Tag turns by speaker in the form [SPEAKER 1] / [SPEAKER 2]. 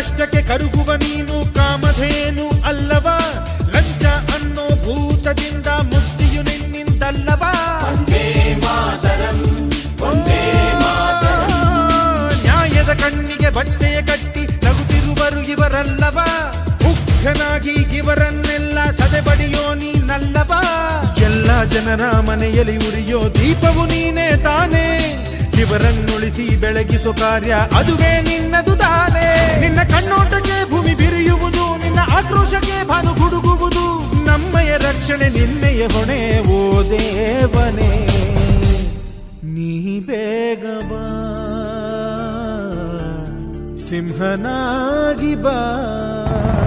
[SPEAKER 1] ಕಷ್ಟಕ್ಕೆ ಕರುಗುವ ನೀನು ಕಾಮಧೇನು ಅಲ್ಲವ ಲಂಚ ಅನ್ನೋ ಭೂತದಿಂದ ಮುಕ್ತಿಯು ನಿನ್ನಿಂದಲ್ಲವಾ ನ್ಯಾಯದ ಕಣ್ಣಿಗೆ ಬಟ್ಟೆಯ ಕಟ್ಟಿ ನಗುತ್ತಿರುವರು ಇವರಲ್ಲವ ಮುಖ್ಯನಾಗಿ ಇವರನ್ನೆಲ್ಲ ಸದೆಬಡಿಯೋ ನೀನಲ್ಲವ ಎಲ್ಲ ಜನರ ಮನೆಯಲ್ಲಿ ಉರಿಯೋ ದೀಪವು ನೀನೇ ತಾನೇ ಇವರನ್ನುಳಿಸಿ ಬೆಳಗಿಸೋ ಕಾರ್ಯ ಅದುವೇ ನಿನ್ನದು ತಾನೇ ನಿನ್ನ ಕಣ್ಣೋಟಕ್ಕೆ ಭೂಮಿ ಬಿರಿಯುವುದು ನಿನ್ನ ಆಕ್ರೋಶಕ್ಕೆ ಭಾನು ಗುಡುಗುವುದು ನಮ್ಮಯ ರಕ್ಷಣೆ ನಿನ್ನೆಯ ಹೊಣೆ ಓ ದೇವನೇ ನೀ ಬೇಗ ಬಾ ಸಿಂಹನಾಗಿ ಬಾ